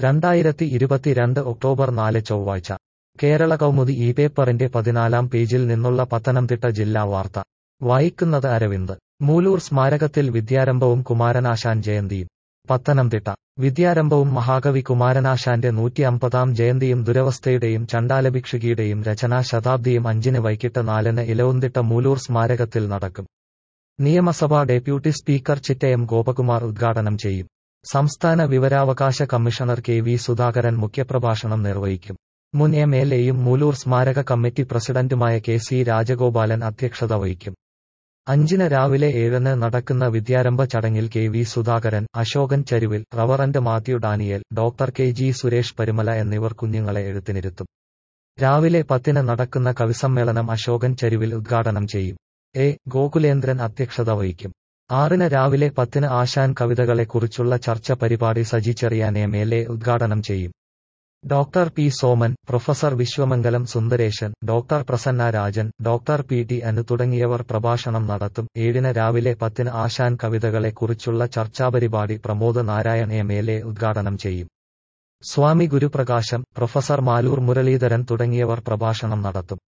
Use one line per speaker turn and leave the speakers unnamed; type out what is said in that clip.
രണ്ടായിരത്തി ഇരുപത്തിരണ്ട് ഒക്ടോബർ നാല് ചൊവ്വാഴ്ച കേരള കൗമുദി ഈ പേപ്പറിന്റെ പതിനാലാം പേജിൽ നിന്നുള്ള പത്തനംതിട്ട ജില്ലാ വാർത്ത വായിക്കുന്നത് അരവിന്ദ് മൂലൂർ സ്മാരകത്തിൽ വിദ്യാരംഭവും കുമാരനാശാൻ ജയന്തിയും പത്തനംതിട്ട വിദ്യാരംഭവും മഹാകവി കുമാരനാശാന്റെ നൂറ്റി അമ്പതാം ജയന്തിയും ദുരവസ്ഥയുടെയും ചണ്ടാലഭിക്ഷുകിയുടെയും രചനാ ശതാബ്ദിയും അഞ്ചിന് വൈകിട്ട് നാലിന് ഇലവുന്തിട്ട മൂലൂർ സ്മാരകത്തിൽ നടക്കും നിയമസഭാ ഡെപ്യൂട്ടി സ്പീക്കർ ചിറ്റയം ഗോപകുമാർ ഉദ്ഘാടനം ചെയ്യും സംസ്ഥാന വിവരാവകാശ കമ്മീഷണർ കെ വി സുധാകരൻ മുഖ്യപ്രഭാഷണം നിർവഹിക്കും മുൻ എം എൽ എയും മൂലൂർ സ്മാരക കമ്മിറ്റി പ്രസിഡന്റുമായ കെ സി രാജഗോപാലൻ അധ്യക്ഷത വഹിക്കും അഞ്ചിന് രാവിലെ ഏഴിന് നടക്കുന്ന വിദ്യാരംഭ ചടങ്ങിൽ K V Sudhakaran Ashokan Charuvil reverend Mathew Daniel doctor K G Suresh Parumala എന്നിവർ കുഞ്ഞുങ്ങളെ എഴുത്തിനിരുത്തും രാവിലെ പത്തിന് നടക്കുന്ന കവിസമ്മേളനം അശോകൻ ചരുവിൽ ഉദ്ഘാടനം ചെയ്യും എ ഗോകുലേന്ദ്രൻ അധ്യക്ഷത വഹിക്കും ആറിന് രാവിലെ പത്തിന് ആശാൻ കവിതകളെക്കുറിച്ചുള്ള ചർച്ച പരിപാടി Saji Cherian M L A ഉദ്ഘാടനം ചെയ്യും doctor P Soman professor Vishwamangalam Sundaresan doctor Prasanna Rajan doctor P T Anu തുടങ്ങിയവർ പ്രഭാഷണം നടത്തും ഏഴിന് രാവിലെ പത്തിന് ആശാൻ കവിതകളെക്കുറിച്ചുള്ള ചർച്ചാപരിപാടി Pramod Narayan M L A ഉദ്ഘാടനം ചെയ്യും സ്വാമി ഗുരുപ്രകാശം പ്രൊഫസർ മാലൂർ മുരളീധരൻ തുടങ്ങിയവർ പ്രഭാഷണം നടത്തും